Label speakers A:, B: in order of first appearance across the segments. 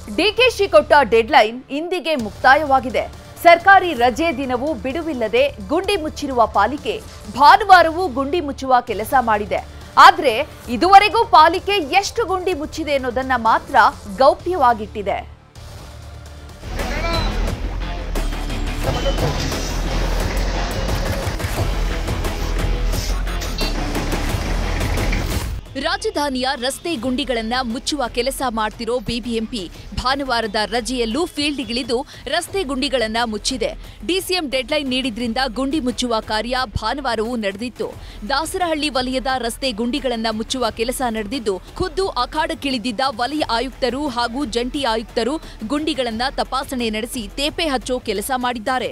A: ಡಿಕೆಶಿ ಕೊಟ್ಟ ಡೆಡ್ಲೈನ್ ಇಂದಿಗೆ ಮುಕ್ತಾಯವಾಗಿದೆ ಸರ್ಕಾರಿ ರಜೆ ದಿನವೂ ಬಿಡುವಿಲ್ಲದೆ ಗುಂಡಿ ಮುಚ್ಚಿರುವ ಪಾಲಿಕೆ ಭಾನುವಾರವೂ ಗುಂಡಿ ಮುಚ್ಚುವ ಕೆಲಸ ಮಾಡಿದೆ ಆದ್ರೆ ಇದುವರೆಗೂ ಪಾಲಿಕೆ ಎಷ್ಟು ಗುಂಡಿ ಮುಚ್ಚಿದೆ ಅನ್ನೋದನ್ನ ಮಾತ್ರ ಗೌಪ್ಯವಾಗಿಟ್ಟಿದೆ ರಾಜಧಾನಿಯ ರಸ್ತೆ ಗುಂಡಿಗಳನ್ನ ಮುಚ್ಚುವ ಕೆಲಸ ಮಾಡ್ತಿರೋ ಬಿಬಿಎಂಪಿ ಭಾನುವಾರದ ರಜೆಯಲ್ಲೂ ಫೀಲ್ಡ್ಗಿಳಿದು ರಸ್ತೆ ಗುಂಡಿಗಳನ್ನ ಮುಚ್ಚಿದೆ ಡಿಸಿಎಂ ಡೆಡ್ಲೈನ್ ನೀಡಿದ್ರಿಂದ ಗುಂಡಿ ಮುಚ್ಚುವ ಕಾರ್ಯ ಭಾನುವಾರವೂ ನಡೆದಿತ್ತು ದಾಸರಹಳ್ಳಿ ವಲಯದ ರಸ್ತೆ ಗುಂಡಿಗಳನ್ನ ಮುಚ್ಚುವ ಕೆಲಸ ನಡೆದಿದ್ದು ಖುದ್ದು ಅಖಾಡಕ್ಕಿಳಿದಿದ್ದ ವಲಯ ಆಯುಕ್ತರು ಹಾಗೂ ಜಂಟಿ ಆಯುಕ್ತರು ಗುಂಡಿಗಳನ್ನ ತಪಾಸಣೆ ನಡೆಸಿ ತೇಪೆ ಹಚ್ಚೋ ಕೆಲಸ ಮಾಡಿದ್ದಾರೆ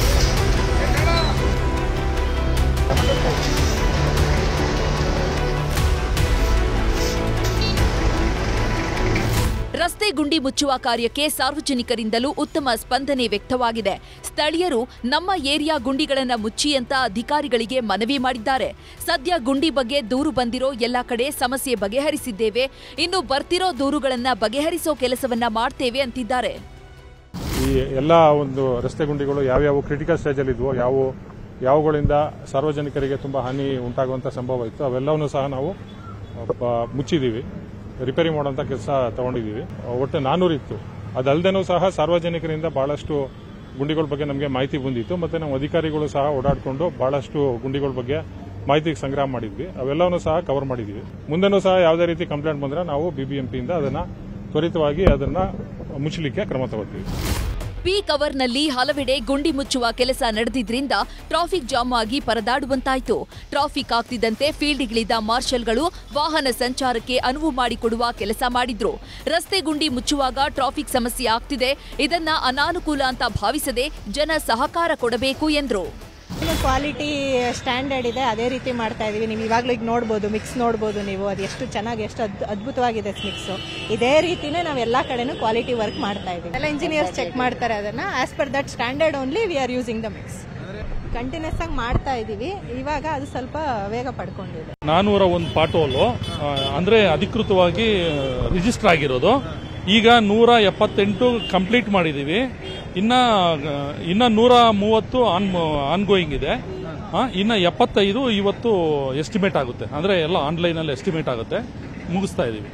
A: ರಸ್ತೆ ಗುಂಡಿ ಮುಚ್ಚುವ ಕಾರ್ಯಕ್ಕೆ ಸಾರ್ವಜನಿಕರಿಂದಲೂ ಉತ್ತಮ ಸ್ಪಂದನೆ ವ್ಯಕ್ತವಾಗಿದೆ ಸ್ಥಳೀಯರು ನಮ್ಮ ಏರಿಯಾ ಗುಂಡಿಗಳನ್ನ ಮುಚ್ಚಿ ಅಂತ ಅಧಿಕಾರಿಗಳಿಗೆ ಮನವಿ ಮಾಡಿದ್ದಾರೆ ಸದ್ಯ ಗುಂಡಿ ಬಗ್ಗೆ ದೂರು ಬಂದಿರೋ ಎಲ್ಲ ಕಡೆ ಸಮಸ್ಯೆ ಬಗೆಹರಿಸಿದ್ದೇವೆ ಇನ್ನು ಬರ್ತಿರೋ ದೂರುಗಳನ್ನ ಬಗೆಹರಿಸೋ ಕೆಲಸವನ್ನ ಮಾಡ್ತೇವೆ ಅಂತಿದ್ದಾರೆ
B: ಈ ಎಲ್ಲ ಒಂದು ರಸ್ತೆ ಗುಂಡಿಗಳು ಯಾವ್ಯಾವ ಕ್ರಿಟಿಕಲ್ ಸ್ಟೇಜಲ್ಲಿ ಇದ್ವೋ ಯಾವ ಯಾವುಗಳಿಂದ ಸಾರ್ವಜನಿಕರಿಗೆ ತುಂಬ ಹಾನಿ ಉಂಟಾಗುವಂಥ ಸಂಭವ ಇತ್ತು ಅವೆಲ್ಲವನ್ನೂ ಸಹ ನಾವು ಪ- ಮುಚ್ಚಿದ್ದೀವಿ ರಿಪೇರಿ ಮಾಡುವಂಥ ಕೆಲಸ ತಗೊಂಡಿದ್ದೀವಿ ಒಟ್ಟು ನಾನ್ನೂರು ಇತ್ತು ಅದಲ್ಲದೇನೂ ಸಹ ಸಾರ್ವಜನಿಕರಿಂದ ಬಹಳಷ್ಟು ಗುಂಡಿಗಳ ಬಗ್ಗೆ ನಮಗೆ ಮಾಹಿತಿ ಬಂದಿತ್ತು ಮತ್ತು ನಮ್ಮ ಅಧಿಕಾರಿಗಳು ಸಹ ಓಡಾಡಿಕೊಂಡು ಬಹಳಷ್ಟು ಗುಂಡಿಗಳ ಬಗ್ಗೆ ಮಾಹಿತಿ ಸಂಗ್ರಹ ಮಾಡಿದ್ವಿ ಅವೆಲ್ಲವನ್ನೂ ಸಹ ಕವರ್ ಮಾಡಿದ್ದೀವಿ ಮುಂದೆನೂ ಸಹ ಯಾವುದೇ ರೀತಿ ಕಂಪ್ಲೇಂಟ್ ಬಂದರೆ ನಾವು ಬಿಬಿಎಂಪಿಯಿಂದ ಅದನ್ನು ತ್ವರಿತವಾಗಿ ಅದನ್ನು ಮುಚ್ಚಲಿಕ್ಕೆ ಕ್ರಮ ತಗೋತೀವಿ
A: ಪೀಕ್ ಅವರ್ನಲ್ಲಿ ಹಲವೆಡೆ ಗುಂಡಿ ಮುಚ್ಚುವ ಕೆಲಸ ನಡೆದಿದ್ರಿಂದ ಟ್ರಾಫಿಕ್ ಜಾಮ್ ಆಗಿ ಪರದಾಡುವಂತಾಯಿತು ಟ್ರಾಫಿಕ್ ಆಗ್ತಿದ್ದಂತೆ ಫೀಲ್ಡ್ಗಿಳಿದ ಮಾರ್ಷಲ್ಗಳು ವಾಹನ ಸಂಚಾರಕ್ಕೆ ಅನುವು ಮಾಡಿಕೊಡುವ ಕೆಲಸ ಮಾಡಿದ್ರು ರಸ್ತೆ ಗುಂಡಿ ಮುಚ್ಚುವಾಗ ಟ್ರಾಫಿಕ್ ಸಮಸ್ಯೆ ಆಗ್ತಿದೆ ಇದನ್ನ ಅನಾನುಕೂಲ ಅಂತ ಭಾವಿಸದೆ ಜನ ಸಹಕಾರ ಕೊಡಬೇಕು ಎಂದ್ರು
C: ಕ್ವಾಲಿಟಿ ಸ್ಟ್ಯಾಂಡರ್ಡ್ ಇದೆ ಅದೇ ರೀತಿ ಮಾಡ್ತಾ ಇದೀವಿ ನೀವು ಇವಾಗಲೂ ಈಗ ನೋಡ್ಬೋದು ಮಿಕ್ಸ್ ನೋಡ್ಬೋದು ನೀವು ಅದು ಎಷ್ಟು ಚೆನ್ನಾಗಿ ಎಷ್ಟು ಅದ್- ಅದ್ಭುತವಾಗಿದೆ ಮಿಕ್ಸ್ ಇದೇ ರೀತಿನೇ ನಾವು ಎಲ್ಲಾ ಕಡೆನೂ ಕ್ವಾಲಿಟಿ ವರ್ಕ್ ಮಾಡ್ತಾ ಇದೀವಿ ಎಲ್ಲ ಇಂಜಿನಿಯರ್ಸ್ ಚೆಕ್ ಮಾಡ್ತಾರೆ ಅದನ್ನ as per that standard only we are using the mix continuous ಆಗಿ ಮಾಡ್ತಾ ಇದೀವಿ ಇವಾಗ ಅದು ಸ್ವಲ್ಪ ವೇಗ ಪಡ್ಕೊಂಡಿದೆ
D: ನಾನೂರ ಒಂದು ಪಾಟೋಲು ಆ, ಅಂದ್ರೆ ಅಧಿಕೃತವಾಗಿ ರಿಜಿಸ್ಟರ್ ಆಗಿರೋದು ಈಗ ನೂರ ಎಪ್ಪತ್ತೆಂಟು ಕಂಪ್ಲೀಟ್ ಮಾಡಿದೀವಿ ಇನ್ನ ಆ, ಇನ್ನ ನೂರ ಮೂವತ್ತು ಆನ್ ಆನ್ಗೋಯಿಂಗ್ ಇದೆ ಆ, ಇನ್ನ ಎಪ್ಪತ್ತೈದು ಇವತ್ತು ಎಸ್ಟಿಮೇಟ್ ಆಗುತ್ತೆ ಅಂದ್ರೆ ಎಲ್ಲ ಆನ್ಲೈನ್ ಅಲ್ಲಿ ಎಸ್ಟಿಮೇಟ್ ಆಗುತ್ತೆ ಮುಗಿಸ್ತಾ ಇದೀವಿ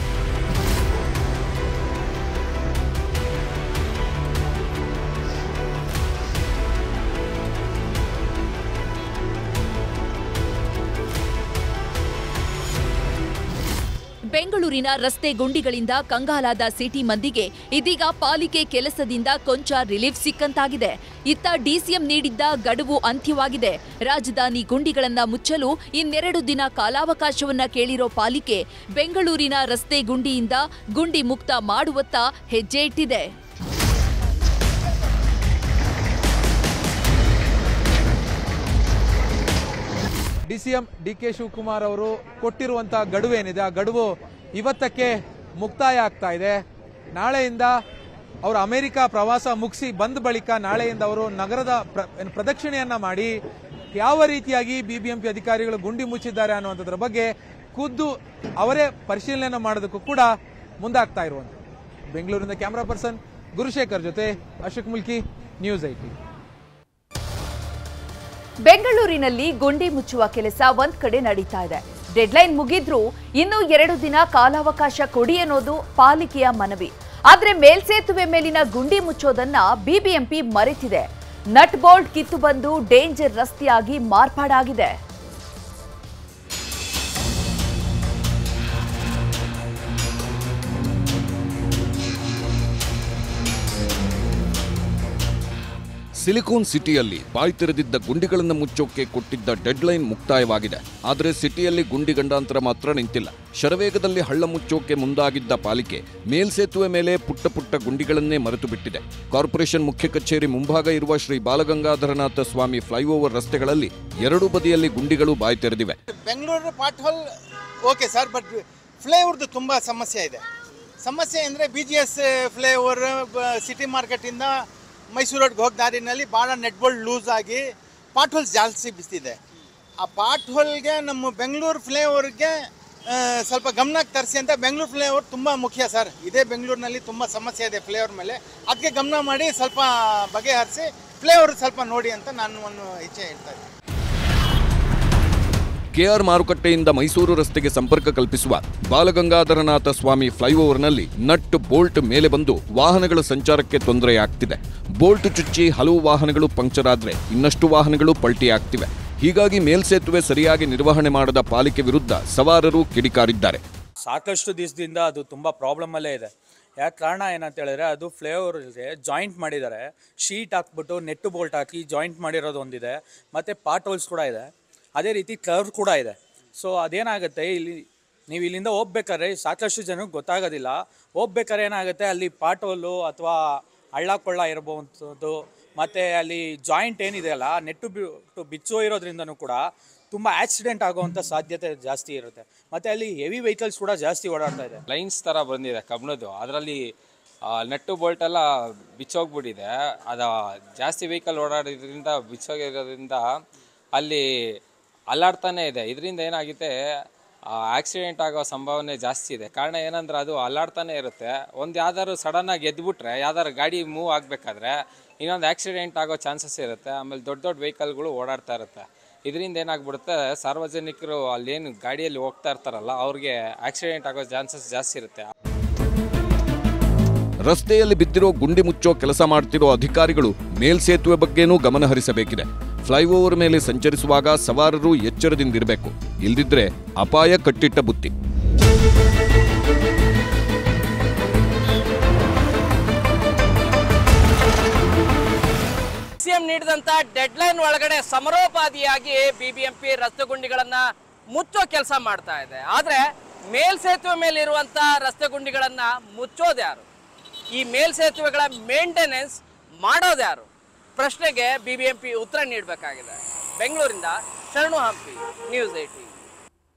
A: ಬೆಂಗಳೂರಿನ ರಸ್ತೆ ಗುಂಡಿಗಳಿಂದ ಕಂಗಾಲಾದ ಸಿಟಿ ಮಂದಿಗೆ ಇದೀಗ ಪಾಲಿಕೆ ಕೆಲಸದಿಂದ ಕೊಂಚ ರಿಲೀಫ್ ಸಿಕ್ಕಂತಾಗಿದೆ ಇತ್ತ ಡಿಸಿಎಂ ನೀಡಿದ್ದ ಗಡುವು ಅಂತ್ಯವಾಗಿದೆ ರಾಜಧಾನಿ ಗುಂಡಿಗಳನ್ನ ಮುಚ್ಚಲು ಇನ್ನೆರಡು ದಿನ ಕಾಲಾವಕಾಶವನ್ನ ಕೇಳಿರೋ ಪಾಲಿಕೆ ಬೆಂಗಳೂರಿನ ರಸ್ತೆ ಗುಂಡಿಯಿಂದ ಗುಂಡಿ ಮುಕ್ತ ಮಾಡುವತ್ತ ಹೆಜ್ಜೆ ಇಟ್ಟಿದೆ
E: D C M D K Shivakumar ಅವರು ಕೊಟ್ಟಿರುವಂತಹ ಗಡುವು ಏನಿದೆ ಆ ಗಡುವು ಇವತ್ತಕ್ಕೆ ಮುಕ್ತಾಯ ಆಗ್ತಾ ಇದೆ ನಾಳೆಯಿಂದ ಅವರು ಅಮೆರಿಕ ಪ್ರವಾಸ ಮುಗಿಸಿ ಬಂದ ಬಳಿಕ ನಾಳೆಯಿಂದ ಅವರು ನಗರದ ಪ್ರ- ಏನು ಪ್ರದಕ್ಷಿಣೆಯನ್ನ ಮಾಡಿ ಯಾವ ರೀತಿಯಾಗಿ ಬಿಬಿಎಂಪಿ ಅಧಿಕಾರಿಗಳು ಗುಂಡಿ ಮುಚ್ಚಿದ್ದಾರೆ ಅನ್ನುವಂಥದ್ರ ಬಗ್ಗೆ ಖುದ್ದು ಅವರೇ ಪರಿಶೀಲನೆ ಮಾಡೋದಕ್ಕೂ ಕೂಡ ಮುಂದಾಗ್ತಾ ಇರುವಂತ ಬೆಂಗಳೂರಿನ ಕ್ಯಾಮರಾ ಪರ್ಸನ್ ಗುರುಶೇಖರ್ ಜೊತೆ ಅಶೋಕ್ ಮುಲ್ಕಿ ನ್ಯೂಸ್ ಐಟಿ
A: ಬೆಂಗಳೂರಿನಲ್ಲಿ ಗುಂಡಿ ಮುಚ್ಚುವ ಕೆಲಸ ಒಂದ್ ಕಡೆ ನಡೀತಾ ಇದೆ ಡೆಡ್ಲೈನ್ ಮುಗಿದ್ರೂ ಇನ್ನೂ ಎರಡು ದಿನ ಕಾಲಾವಕಾಶ ಕೊಡಿ ಅನ್ನೋದು ಪಾಲಿಕೆಯ ಮನವಿ ಆದ್ರೆ ಮೇಲ್ಸೇತುವೆ ಮೇಲಿನ ಗುಂಡಿ ಮುಚ್ಚೋದನ್ನ ಬಿಬಿಎಂಪಿ ಮರೆತಿದೆ ನಟ್ ಬೋಲ್ಟ್ ಕಿತ್ತು ಬಂದು ಡೇಂಜರ್ ರಸ್ತೆಯಾಗಿ ಮಾರ್ಪಾಡಾಗಿದೆ
F: ಸಿಲಿಕಾನ್ ಸಿಟಿಯಲ್ಲಿ ಬಾಯಿ ತೆರೆದಿದ್ದ ಗುಂಡಿಗಳನ್ನು ಮುಚ್ಚೋಕೆ ಕೊಟ್ಟಿದ್ದ ಡೆಡ್ಲೈನ್ ಮುಕ್ತಾಯವಾಗಿದೆ ಆದರೆ ಸಿಟಿಯಲ್ಲಿ ಗುಂಡಿ ಗಂಡಾಂತರ ಮಾತ್ರ ನಿಂತಿಲ್ಲ ಶರವೇಗದಲ್ಲಿ ಹಳ್ಳ ಮುಚ್ಚೋಕೆ ಮುಂದಾಗಿದ್ದ ಪಾಲಿಕೆ ಮೇಲ್ಸೇತುವೆ ಮೇಲೆ ಪುಟ್ಟ ಪುಟ್ಟ ಗುಂಡಿಗಳನ್ನೇ ಮರೆತು ಬಿಟ್ಟಿದೆ ಕಾರ್ಪೊರೇಷನ್ ಮುಖ್ಯ ಕಚೇರಿ ಮುಂಭಾಗ ಇರುವ ಶ್ರೀ ಬಾಲಗಂಗಾಧರನಾಥ ಸ್ವಾಮಿ ಫ್ಲೈಓವರ್ ರಸ್ತೆಗಳಲ್ಲಿ ಎರಡೂ ಬದಿಯಲ್ಲಿ ಗುಂಡಿಗಳು ಬಾಯಿ ತೆರೆದಿವೆ
G: Bengaluru pothole okay sir but ಫ್ಲೇವರ್ದು ತುಂಬ ಸಮಸ್ಯೆ ಇದೆ ಸಮಸ್ಯೆ ಅಂದರೆ B G S flyover city ಮಾರ್ಕೆಟಿಂದ ಮೈಸೂರು ರೋಡ್ಗೆ ಹೋಗೋ ದಾರಿನಲ್ಲಿ ಭಾಳ ನೆಟ್ ಬೋಲ್ಡ್ ಲೂಸ್ ಆಗಿ ಪಾಟ್ ಹೋಲ್ಸ್ ಜಾಸ್ತಿ ಬಿಸ್ತಿದೆ ಆ ಪಾಟ್ ಹೋಲ್ಗೆ ನಮ್ಮ ಬೆಂಗಳೂರು ಫ್ಲೇವರ್ಗೆ ಆ, ಸ್ವಲ್ಪ ಗಮನಕ್ಕೆ ತರಿಸಿ ಅಂತ ಬೆಂಗಳೂರು ಫ್ಲೇವರ್ ತುಂಬ ಮುಖ್ಯ ಸರ್ ಇದೇ ಬೆಂಗಳೂರಿನಲ್ಲಿ ತುಂಬ ಸಮಸ್ಯೆ ಇದೆ ಫ್ಲೇವರ್ ಮೇಲೆ ಅದಕ್ಕೆ ಗಮನ ಮಾಡಿ ಸ್ವಲ್ಪ ಬಗೆಹರಿಸಿ ಫ್ಲೇವರ್ ಸ್ವಲ್ಪ ನೋಡಿ ಅಂತ ನಾನು ಒಂದು ಇಚ್ಛೆ ಹೇಳ್ತಾ ಇದ್ದೀನಿ
F: ಕೆಆರ್ ಮಾರುಕಟ್ಟೆಯಿಂದ ಮೈಸೂರು ರಸ್ತೆಗೆ ಸಂಪರ್ಕ ಕಲ್ಪಿಸುವ ಬಾಲಗಂಗಾಧರನಾಥ ಸ್ವಾಮಿ ಫ್ಲೈಓವರ್ನಲ್ಲಿ ನಟ್ ಬೋಲ್ಟ್ ಮೇಲೆ ಬಂದು ವಾಹನಗಳ ಸಂಚಾರಕ್ಕೆ ತೊಂದರೆಯಾಗ್ತಿದೆ ಬೋಲ್ಟ್ ಚುಚ್ಚಿ ಹಲವು ವಾಹನಗಳು ಪಂಕ್ಚರ್ ಆದ್ರೆ ಇನ್ನಷ್ಟು ವಾಹನಗಳು ಪಲ್ಟಿಯಾಗ್ತಿವೆ ಹೀಗಾಗಿ ಮೇಲ್ಸೇತುವೆ ಸರಿಯಾಗಿ ನಿರ್ವಹಣೆ ಮಾಡದ ಪಾಲಿಕೆ ವಿರುದ್ಧ ಸವಾರರು ಕಿಡಿಕಾರಿದ್ದಾರೆ
H: ಸಾಕಷ್ಟು ದಿವಸದಿಂದ ಅದು ತುಂಬ ಪ್ರಾಬ್ಲಮಲ್ಲೇ ಇದೆ ಯಾಕೆ ಕಾರಣ ಏನಂತ ಹೇಳಿದ್ರೆ ಅದು ಫ್ಲೇವರ್ಗೆ ಜಾಯಿಂಟ್ ಮಾಡಿದ್ದಾರೆ ಶೀಟ್ ಹಾಕ್ಬಿಟ್ಟು ನೆಟ್ಟು ಬೋಲ್ಟ್ ಹಾಕಿ ಜಾಯಿಂಟ್ ಮಾಡಿರೋದು ಒಂದಿದೆ ಮತ್ತು ಪಾರ್ಟ್ ಹೋಲ್ಸ್ ಕೂಡ ಇದೆ ಅದೇ ರೀತಿ ಕರ್ವ್ ಕೂಡ ಇದೆ ಸೊ ಅದೇನಾಗುತ್ತೆ ಇಲ್ಲಿ ನೀವು ಇಲ್ಲಿಂದ ಹೋಗ್ಬೇಕಾದ್ರೆ ಸಾಕಷ್ಟು ಜನಕ್ಕೆ ಗೊತ್ತಾಗೋದಿಲ್ಲ ಹೋಗ್ಬೇಕಾದ್ರೆ ಏನಾಗುತ್ತೆ ಅಲ್ಲಿ ಪಾರ್ಟ್ ಹೋಲು ಅಥವಾ ಹಳ್ಳ ಕೊಳ್ಳ ಇರಬಹುವಂಥದ್ದು ಮತ್ತು ಅಲ್ಲಿ ಜಾಯಿಂಟ್ ಏನಿದೆಯಲ್ಲ ನೆಟ್ಟು ಬಿಟ್ಟು ಬಿಚ್ಚೋ ಇರೋದ್ರಿಂದನೂ ಕೂಡ ತುಂಬ ಆಕ್ಸಿಡೆಂಟ್ ಆಗುವಂಥ ಸಾಧ್ಯತೆ ಜಾಸ್ತಿ ಇರುತ್ತೆ ಮತ್ತು ಅಲ್ಲಿ ಹೆವಿ ವೆಹಿಕಲ್ಸ್ ಕೂಡ ಜಾಸ್ತಿ ಓಡಾಡ್ತಾ ಇದೆ
I: ಲೈನ್ಸ್ ಥರ ಬಂದಿದೆ ಕಬ್ಣದ್ದು ಅದರಲ್ಲಿ ನೆಟ್ಟು ಬೋಲ್ಟ್ ಎಲ್ಲ ಬಿಚ್ಚೋಗ್ಬಿಟ್ಟಿದೆ ಅದು ಜಾಸ್ತಿ ವೆಹಿಕಲ್ ಓಡಾಡೋದ್ರಿಂದ ಬಿಚ್ಚೋಗಿರೋದ್ರಿಂದ ಅಲ್ಲಿ ಅಲ್ಲಾಡ್ತಾನೆ ಇದೆ ಇದರಿಂದ ಏನಾಗಿದೆ ಆಕ್ಸಿಡೆಂಟ್ ಆಗೋ ಸಂಭಾವನೆ ಜಾಸ್ತಿ ಇದೆ ಕಾರಣ ಏನಂದ್ರೆ ಅದು ಅಲ್ಲಾಡ್ತಾನೆ ಇರುತ್ತೆ ಒಂದು ಯಾವ್ದಾದ್ರು ಸಡನ್ನಾಗಿ ಎದ್ಬಿಟ್ರೆ ಯಾವ್ದಾದ್ರು ಗಾಡಿ ಮೂವ್ ಆಗಬೇಕಾದ್ರೆ ಇನ್ನೊಂದು ಆಕ್ಸಿಡೆಂಟ್ ಆಗೋ ಚಾನ್ಸಸ್ ಇರುತ್ತೆ ಆಮೇಲೆ ದೊಡ್ಡ ದೊಡ್ಡ ವೆಹಿಕಲ್ಗಳು ಓಡಾಡ್ತಾ ಇರುತ್ತೆ ಇದರಿಂದ ಏನಾಗ್ಬಿಡುತ್ತೆ ಸಾರ್ವಜನಿಕರು ಅಲ್ಲೇನು ಗಾಡಿಯಲ್ಲಿ ಹೋಗ್ತಾ ಇರ್ತಾರಲ್ಲ ಅವ್ರಿಗೆ ಆಕ್ಸಿಡೆಂಟ್ ಆಗೋ ಚಾನ್ಸಸ್ ಜಾಸ್ತಿ ಇರುತ್ತೆ
F: ರಸ್ತೆಯಲ್ಲಿ ಬಿದ್ದಿರೋ ಗುಂಡಿ ಮುಚ್ಚೋ ಕೆಲಸ ಮಾಡ್ತಿರೋ ಅಧಿಕಾರಿಗಳು ಮೇಲ್ಸೇತುವೆ ಬಗ್ಗೆನೂ ಗಮನ ಹರಿಸಬೇಕಿದೆ ಫ್ಲೈಓವರ್ ಮೇಲೆ ಸಂಚರಿಸುವಾಗ ಸವಾರರು ಎಚ್ಚರದಿಂದಿರಬೇಕು ಇಲ್ದಿದ್ರೆ ಅಪಾಯ ಕಟ್ಟಿಟ್ಟ ಬುತ್ತಿ
J: ಸಿಎಂ ನೀಡಿದಂತ ಡೆಡ್ ಲೈನ್ ಒಳಗಡೆ ಸಮರೋಪಾದಿಯಾಗಿ ಬಿಬಿಎಂಪಿ ರಸ್ತೆ ಗುಂಡಿಗಳನ್ನ ಮುಚ್ಚೋ ಕೆಲಸ ಮಾಡ್ತಾ ಇದೆ ಆದ್ರೆ ಮೇಲ್ಸೇತುವೆ ಮೇಲಿರುವಂತ ರಸ್ತೆ ಗುಂಡಿಗಳನ್ನ ಮುಚ್ಚೋದ್ಯಾರು ಈ ಮೇಲ್ಸೇತುವೆಗಳ ಮೇಂಟೆನೆನ್ಸ್ ಮಾಡೋದ್ಯಾರು ಪ್ರಶ್ನೆಗೆ ಬಿಬಿಎಂಪಿ ಉತ್ತರ ನೀಡಬೇಕಾಗಿದೆ ಬೆಂಗಳೂರಿಂದ ಶರಣು ಹಂಪಿ ನ್ಯೂಸ್ ಏಟಿ